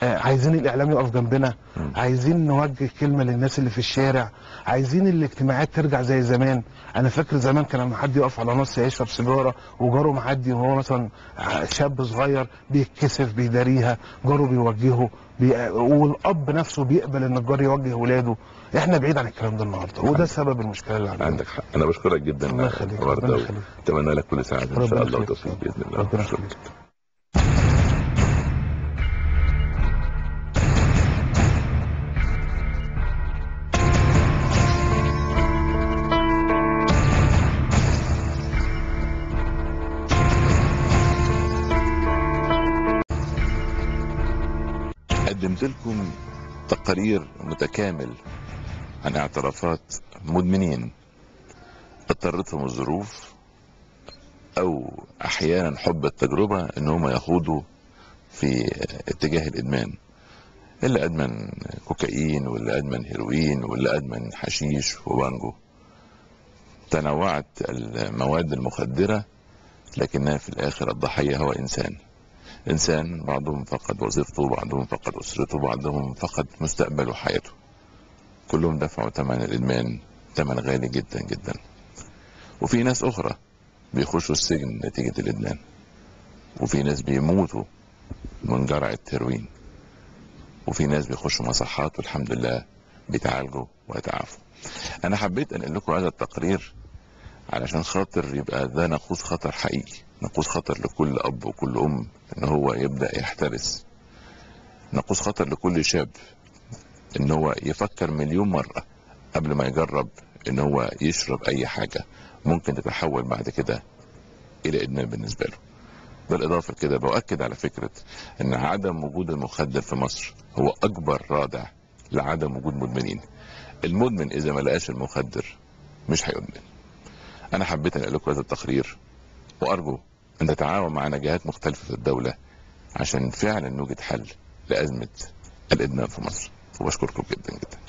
آه، عايزين الاعلام يقف جنبنا مم. عايزين نوجه كلمه للناس اللي في الشارع عايزين الاجتماعات ترجع زي زمان انا فاكر زمان كان لما حد يقف على نص يشرب سيجاره وجاره معدي وهو مثلا شاب صغير بيتكسف بيداريها جاره بيوجهه بي... والاب نفسه بيقبل ان الجار يوجه ولاده احنا بعيد عن الكلام ده النهارده وده سبب المشكله اللي عندنا عندك حق انا بشكرك جدا الله يخليك ورده ربنا يخليك اتمنى لك كل سعاده ان ربنا شاء الله يخليك. وتوفيق باذن الله ربنا شكراً. يخليك قدمت لكم تقرير متكامل عن اعترافات مدمنين اضطرتهم الظروف او احيانا حب التجربه ان هم يخوضوا في اتجاه الادمان اللي ادمن كوكايين واللي ادمن هيروين واللي ادمن حشيش وبانجو تنوعت المواد المخدره لكنها في الاخر الضحيه هو انسان انسان بعضهم فقد وظيفته بعضهم فقد اسرته بعضهم فقد مستقبله وحياته كلهم دفعوا ثمن الادمان ثمن غالي جدا جدا وفي ناس اخرى بيخشوا السجن نتيجة الادمان وفي ناس بيموتوا من جرعة هيروين وفي ناس بيخشوا مصحات والحمد لله بيتعالجوا ويتعافوا انا حبيت انقل لكم هذا التقرير علشان خاطر يبقى ده ناقوس خطر حقيقي ناقوس خطر لكل اب وكل ام ان هو يبدا يحترس ناقوس خطر لكل شاب ان هو يفكر مليون مره قبل ما يجرب ان هو يشرب اي حاجه ممكن تتحول بعد كده الى ادمان بالنسبه له بالاضافه كده باكد على فكره ان عدم وجود المخدر في مصر هو اكبر رادع لعدم وجود مدمنين المدمن اذا ما لقاش المخدر مش هيدمن انا حبيت انقل لكم هذا التقرير وارجو ان تتعاون معنا جهات مختلفه في الدوله عشان فعلا نوجد حل لازمه الادمان في مصر وبشكركم جدا جدا